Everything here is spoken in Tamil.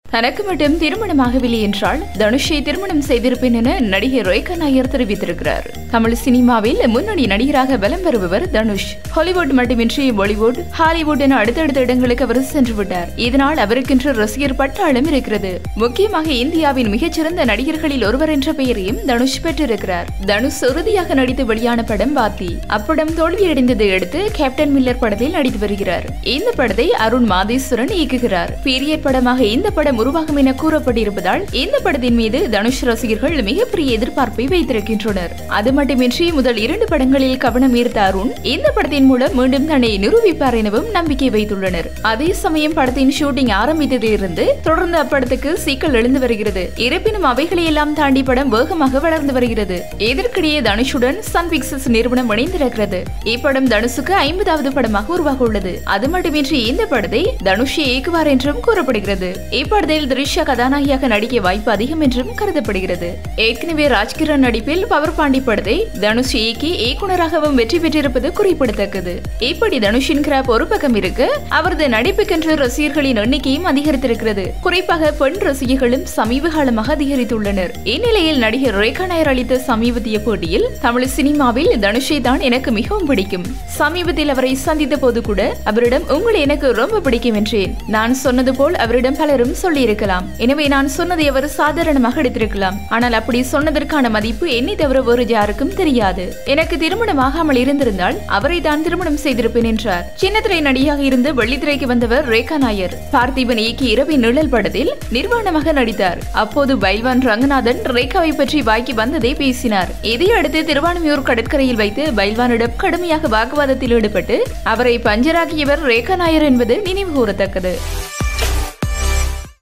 தனக்கு மட்டும் திருமணமாகவில்லை என்றால் தனுஷை திருமணம் செய்திருப்பேன் என நடிகர் ரேகா நாயர் தெரிவித்திருக்கிறார் தமிழ் சினிமாவில் முன்னணி நடிகராக பலம் வருபவர் தனுஷ் ஹாலிவுட் மட்டுமின்றி பாலிவுட் ஹாலிவுட் என அடுத்தடுத்த இடங்களுக்கு அவர் சென்று விட்டார் இதனால் அவருக்கென்று ரசிகர் பட்டாளம் இருக்கிறது முக்கியமாக இந்தியாவின் மிகச்சிறந்த நடிகர்களில் ஒருவர் என்ற பெயரையும் தனுஷ் பெற்றிருக்கிறார் தனுஷ் உறுதியாக நடித்து வெளியான படம் பாத்தி அப்படம் தோல்வியடைந்ததை அடுத்து கேப்டன் மில்லர் படத்தில் நடித்து வருகிறார் இந்த படத்தை அருண் மாதேஸ்வரன் இயக்குகிறார் பீரியட் படமாக இந்த படம் உருவாகும் என கூறப்பட்டிருப்பதால் இந்த படத்தின் மீது தனுஷ் ரசிகர்கள் மிகப்பெரிய எதிர்பார்ப்பை வைத்திருக்கின்றனர் அது மட்டுமின்றி முதல் இரண்டு படங்களில் கவனம் ஈர்த்த அருண் இந்த படத்தின் மூலம் மீண்டும் தன்னை நிரூபிப்பார் எனவும் நம்பிக்கை வைத்துள்ளனர் அதே சமயம் படத்தின் ஷூட்டிங் ஆரம்பித்ததிலிருந்து தொடர்ந்து அப்படத்துக்கு சிக்கல் எழுந்து வருகிறது இருப்பினும் அவைகளை எல்லாம் தாண்டி படம் வேகமாக வளர்ந்து வருகிறது இதற்கிடையே தனுஷுடன் சன் பிக்சர்ஸ் நிறுவனம் இணைந்திருக்கிறது இப்படம் தனுஷுக்கு ஐம்பதாவது படமாக உருவாக உள்ளது அது மட்டுமின்றி இந்த படத்தை தனுஷ் இயக்குவார் என்றும் கூறப்படுகிறது இப்படத்தில் திரிஷா கதாநாயகியாக நடிக்க வாய்ப்பு அதிகம் என்றும் கருதப்படுகிறது ஏற்கனவே ராஜ்கிரண் நடிப்பில் பவர் பாண்டி படத்தை தனுஷ் இயக்கி இயக்குனராகவும் வெற்றி பெற்றிருப்பது குறிப்பிடத்தக்கது இப்படி தனுஷின் கிராப் ஒரு பக்கம் இருக்கு அவரது நடிப்புக்கென்று ரசிகர்களின் எண்ணிக்கையும் அதிகரித்திருக்கிறது குறிப்பாக பெண் ரசிகர்களும் சமீப காலமாக அதிகரித்துள்ளனர் இந்நிலையில் நடிகர் ரேகா நாயர் அளித்த சமீபத்திய போட்டியில் தமிழ் சினிமாவில் தனுஷை தான் எனக்கு மிகவும் பிடிக்கும் சமீபத்தில் அவரை சந்தித்த போது கூட அவரிடம் உங்களை எனக்கு ரொம்ப பிடிக்கும் என்றேன் நான் சொன்னது போல் அவரிடம் பலரும் சொல்லியிருக்கலாம் எனவே நான் சொன்னதை அவர் சாதாரணமாக எடுத்திருக்கலாம் ஆனால் அப்படி சொன்னதற்கான மதிப்பு என்னை தவிர வேறு யாருக்கும் தெரியாது எனக்கு திருமணம் ஆகாமல் இருந்திருந்தால் அவரை தான் திருமணம் செய்திருப்பேன் என்றார் சின்னத்திரை நடிகையாக இருந்து வெள்ளித்திரைக்கு வந்தவர் ரேகா நாயர் பார்த்திபன் இயக்கி இரவின் நிழல் படத்தில் நிர்வாணமாக நடித்தார் அப்போது பைல்வான் ரங்கநாதன் ரேகாவை பற்றி வாய்க்கு வந்ததை பேசினார் இதையடுத்து திருவான்மியூர் கடற்கரையில் வைத்து பைல்வானிடம் கடுமையாக வாக்குவாதத்தில் ஈடுபட்டு அவரை பஞ்சராக்கியவர் ரேகா நாயர் என்பது நினைவு கூறத்தக்கது